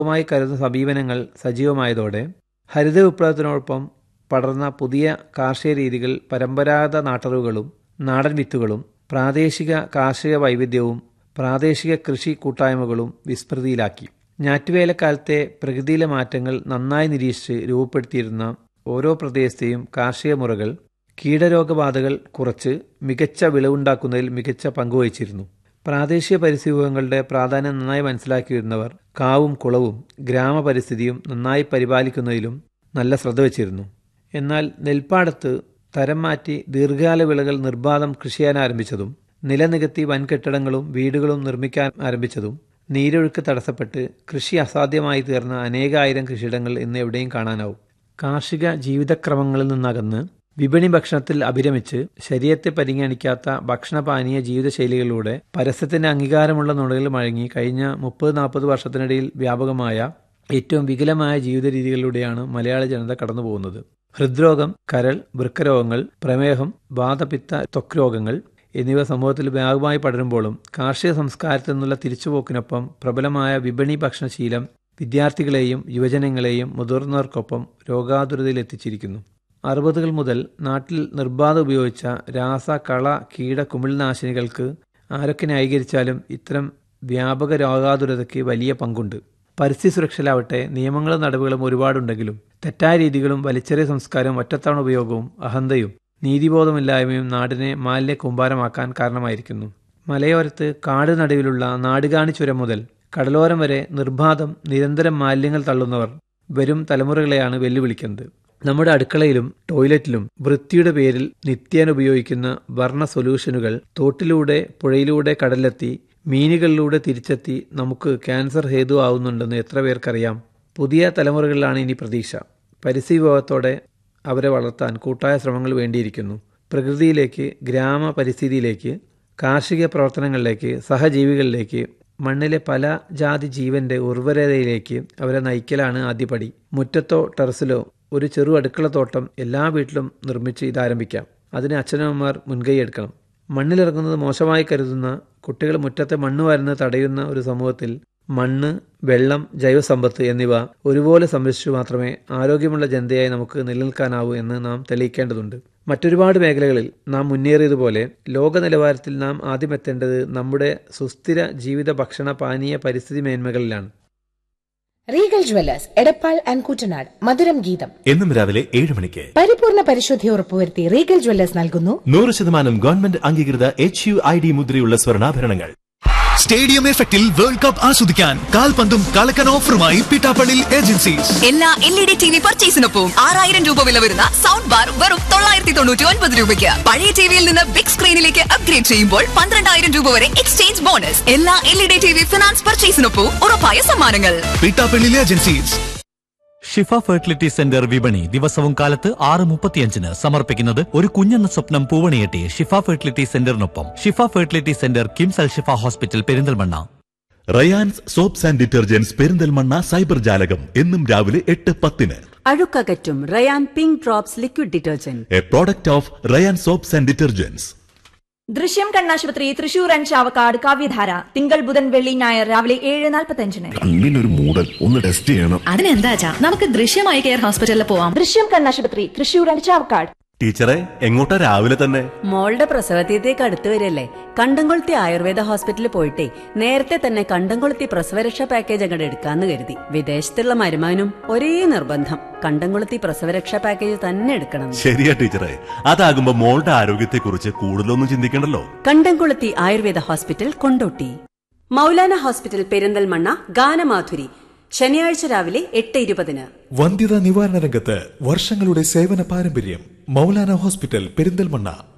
മായി കരുതുന്ന സമീപനങ്ങൾ സജീവമായതോടെ ഹരിത വിപ്ലവത്തിനോടൊപ്പം പടർന്ന പുതിയ കാർഷിക രീതികൾ പരമ്പരാഗത നാട്ടറിവുകളും നാടൻ വിത്തുകളും പ്രാദേശിക കാർഷിക വൈവിധ്യവും പ്രാദേശിക കൃഷി കൂട്ടായ്മകളും വിസ്മൃതിയിലാക്കി ഞാറ്റുവേലക്കാലത്തെ പ്രകൃതിയിലെ മാറ്റങ്ങൾ നന്നായി നിരീക്ഷിച്ച് രൂപപ്പെടുത്തിയിരുന്ന ഓരോ പ്രദേശത്തെയും കാർഷിക മുറകൾ കീടരോഗബാധകൾ കുറച്ച് മികച്ച വിളവുണ്ടാക്കുന്നതിൽ മികച്ച പങ്കുവഹിച്ചിരുന്നു പ്രാദേശിക പരിസ്ഥിതികളുടെ പ്രാധാന്യം നന്നായി മനസ്സിലാക്കിയിരുന്നവർ കാവും കുളവും ഗ്രാമപരിസ്ഥിതിയും നന്നായി പരിപാലിക്കുന്നതിലും നല്ല ശ്രദ്ധ വച്ചിരുന്നു എന്നാൽ നെൽപ്പാടത്ത് തരം മാറ്റി ദീർഘകാല വിളകൾ നിർബാധം കൃഷി ചെയ്യാൻ ആരംഭിച്ചതും നിലനികത്തി വൻകെട്ടിടങ്ങളും വീടുകളും നിർമ്മിക്കാൻ ആരംഭിച്ചതും നീരൊഴുക്ക് തടസ്സപ്പെട്ട് കൃഷി അസാധ്യമായി തീർന്ന അനേകായിരം കൃഷിയിടങ്ങൾ ഇന്ന് എവിടെയും കാണാനാവും കാർഷിക ജീവിതക്രമങ്ങളിൽ നിന്നകന്ന് വിപണി ഭക്ഷണത്തിൽ അഭിരമിച്ച് ശരീരത്തെ പരിഗണിക്കാത്ത ഭക്ഷണപാനീയ ജീവിതശൈലികളിലൂടെ പരസ്യത്തിന്റെ അംഗീകാരമുള്ള നുണകൾ മഴങ്ങി കഴിഞ്ഞ മുപ്പത് നാൽപ്പത് വർഷത്തിനിടയിൽ വ്യാപകമായ ഏറ്റവും വികലമായ ജീവിത രീതികളിലൂടെയാണ് മലയാള ജനത കടന്നുപോകുന്നത് ഹൃദ്രോഗം കരൾ വൃക്കരോഗങ്ങൾ പ്രമേഹം വാതപിത്ത ത്വക്ക് രോഗങ്ങൾ എന്നിവ സമൂഹത്തിൽ വ്യാപകമായി പടരുമ്പോഴും കാർഷിക സംസ്കാരത്തിൽ നിന്നുള്ള തിരിച്ചുപോക്കിനൊപ്പം പ്രബലമായ വിപണി ഭക്ഷണശീലം വിദ്യാർത്ഥികളെയും യുവജനങ്ങളെയും മുതിർന്നവർക്കൊപ്പം രോഗാതുരതയിൽ എത്തിച്ചിരിക്കുന്നു അറുപതുകൾ മുതൽ നാട്ടിൽ നിർബാധം ഉപയോഗിച്ച രാസ കള കീട കുമിൾനാശിനികൾക്ക് ആരൊക്കെ ന്യായീകരിച്ചാലും ഇത്തരം വ്യാപക രോഗാതുരതയ്ക്ക് വലിയ പങ്കുണ്ട് പരിസ്ഥിതി സുരക്ഷയിലാവട്ടെ നിയമങ്ങളും നടപടികളും ഒരുപാടുണ്ടെങ്കിലും തെറ്റായ രീതികളും വലിച്ചെറിയ സംസ്കാരവും ഒറ്റത്തവണ ഉപയോഗവും അഹന്തയും നീതിബോധമില്ലായ്മയും നാടിനെ മാലിന്യ കൂമ്പാരമാക്കാൻ കാരണമായിരിക്കുന്നു മലയോരത്ത് കാട് നടുവിലുള്ള നാടുകാണി ചുരം മുതൽ കടലോരം വരെ നിർബാധം നിരന്തരം മാലിന്യങ്ങൾ തള്ളുന്നവർ വരും തലമുറകളെയാണ് വെല്ലുവിളിക്കുന്നത് നമ്മുടെ അടുക്കളയിലും ടോയ്ലറ്റിലും വൃത്തിയുടെ പേരിൽ നിത്യേന ഉപയോഗിക്കുന്ന വർണ്ണ സൊല്യൂഷനുകൾ തോട്ടിലൂടെ പുഴയിലൂടെ കടലെത്തി മീനുകളിലൂടെ തിരിച്ചെത്തി നമുക്ക് ക്യാൻസർ ഹേതുവാകുന്നുണ്ടെന്ന് എത്ര പേർക്കറിയാം പുതിയ തലമുറകളിലാണ് ഇനി പ്രതീക്ഷ പരിസ്ഥിതി വിഭവത്തോടെ അവരെ വളർത്താൻ കൂട്ടായ ശ്രമങ്ങൾ വേണ്ടിയിരിക്കുന്നു പ്രകൃതിയിലേക്ക് ഗ്രാമ പരിസ്ഥിതിയിലേക്ക് കാർഷിക പ്രവർത്തനങ്ങളിലേക്ക് സഹജീവികളിലേക്ക് മണ്ണിലെ പല ജാതി ജീവന്റെ ഉർവരതയിലേക്ക് അവരെ നയിക്കലാണ് ആദ്യപടി മുറ്റത്തോ ടെറസിലോ ഒരു ചെറു അടുക്കളത്തോട്ടം എല്ലാ വീട്ടിലും നിർമ്മിച്ച് ഇതാരംഭിക്കാം അതിന് അച്ഛനമ്മമാർ മുൻകൈ എടുക്കണം മണ്ണിലിറങ്ങുന്നത് മോശമായി കരുതുന്ന കുട്ടികൾ മുറ്റത്തെ മണ്ണ് വരുന്നത് തടയുന്ന ഒരു സമൂഹത്തിൽ മണ്ണ് വെള്ളം ജൈവസമ്പത്ത് എന്നിവ ഒരുപോലെ സംരക്ഷിച്ചു മാത്രമേ ആരോഗ്യമുള്ള ജനതയായി നമുക്ക് നിലനിൽക്കാനാവൂ എന്ന് നാം തെളിയിക്കേണ്ടതുണ്ട് മറ്റൊരുപാട് മേഖലകളിൽ നാം മുന്നേറിയതുപോലെ ലോക നിലവാരത്തിൽ നാം ആദ്യം എത്തേണ്ടത് നമ്മുടെ സുസ്ഥിര ജീവിത ഭക്ഷണ പാനീയ പരിസ്ഥിതി മേന്മകളിലാണ് Regal Jewellers Edappal and Kuttanad മധുരം ഗീതം എന്നും രാവിലെ ഏഴ് മണിക്ക് പരിപൂർണ പരിശുദ്ധി ഉറപ്പുവരുത്തി റീഗൽ ജ്വല്ലേഴ്സ് നൽകുന്നു നൂറ് ശതമാനം ഗവൺമെന്റ് അംഗീകൃത എച്ച് യു ഐ ഡി മുദ്രയുള്ള സ്വർണ്ണാഭരണങ്ങൾ സ്റ്റേഡിയം എഫക്റ്റിൽ വേൾഡ് കപ്പ് ആസ്വദിക്കാൻ കാൽപന്തും കളക്കൻ ഓഫറുമായി പിട്ടാപ്പള്ളി ഏജൻസീസ് എല്ലാ L E D T V പർച്ചേസിനൊപ്പം ആറായിരം രൂപ വില വരുന്ന സൗണ്ട് ബാർ വെറും തൊള്ളായിരത്തി തൊണ്ണൂറ്റി ഒൻപത് രൂപയ്ക്ക് പഴയ ടിവിയിൽ നിന്ന് ബിഗ് സ്ക്രീനിലേക്ക് അപ്ഗ്രേഡ് ചെയ്യുമ്പോൾ പന്ത്രണ്ടായിരം രൂപ വരെ എക്സ്ചേഞ്ച് ബോണസ് എല്ലാ L E D T V finance പർച്ചേസിനൊപ്പം ഉറപ്പായ സമ്മാനങ്ങൾ Pittappilly agencies Shifa fertility centre വിപണി ദിവസവും കാലത്ത് ആറ് മുപ്പത്തിയഞ്ചിന് സമർപ്പിക്കുന്നത് ഒരു കുഞ്ഞെന്ന സ്വപ്നം പൂവണിയെട്ടി ഷിഫ ഫെർട്ടിലിറ്റി സെന്ററിനൊപ്പം Shifa fertility centre KIMS Al Shifa hospital Perinthalmanna Rayans soaps and detergents Perinthalmanna cyber ജാലകം എന്നും രാവിലെ എട്ട് പത്തിന് അഴുക്കകറ്റും Rayan pink drops liquid detergent a product of Rayan soaps and detergents Drishyam കണ്ണാശുപത്രി തൃശൂർ ആൻഡ് ചാവക്കാട് കാവ്യധാര തിങ്കൾ ബുധൻ വെള്ളി ഞായർ രാവിലെ ഏഴ് നാൽപ്പത്തഞ്ചിന് കണ്ണിനൊരു മൂടൽ ഒന്ന് ടെസ്റ്റ് ചെയ്യണം അതിനെന്താ നമുക്ക് ദൃശ്യമായി കെയർ ഹോസ്പിറ്റലിൽ പോവാം ദൃശ്യം കണ്ണാശുപത്രി തൃശൂർ ആൻഡ് ചാവക്കാട് ടീച്ചറെ എങ്ങോട്ടാ രാവിലെ തന്നെ മോളുടെ പ്രസവതീയത്തേക്ക് അടുത്ത് വരല്ലേ കണ്ടംകൊളുത്തി ആയുർവേദ ഹോസ്പിറ്റലിൽ പോയിട്ടേ നേരത്തെ തന്നെ കണ്ടംകൊളുത്തി പ്രസവരക്ഷാ പാക്കേജ് അങ്ങോട്ട് എടുക്കാന്ന് കരുതി വിദേശത്തുള്ള മരുമാനും ഒരേ നിർബന്ധം കണ്ടംകൊളുത്തി പ്രസവരക്ഷാ പാക്കേജ് തന്നെ എടുക്കണം ശരിയാ ടീച്ചറെ അതാകുമ്പോ മോളുടെ ആരോഗ്യത്തെക്കുറിച്ച് കൂടുതലൊന്നും ചിന്തിക്കണ്ടല്ലോ കണ്ടംകൊളുത്തി ആയുർവേദ ഹോസ്പിറ്റൽ കൊണ്ടോട്ടി മൗലാന ഹോസ്പിറ്റൽ പെരിന്തൽമണ്ണ ഗാനമാധുരി ശനിയാഴ്ച രാവിലെ എട്ട് ഇരുപതിന് വന്ധ്യതാ നിവാരണ രംഗത്ത് വർഷങ്ങളുടെ സേവന പാരമ്പര്യം മൗലാന ഹോസ്പിറ്റൽ പെരിന്തൽമണ്ണ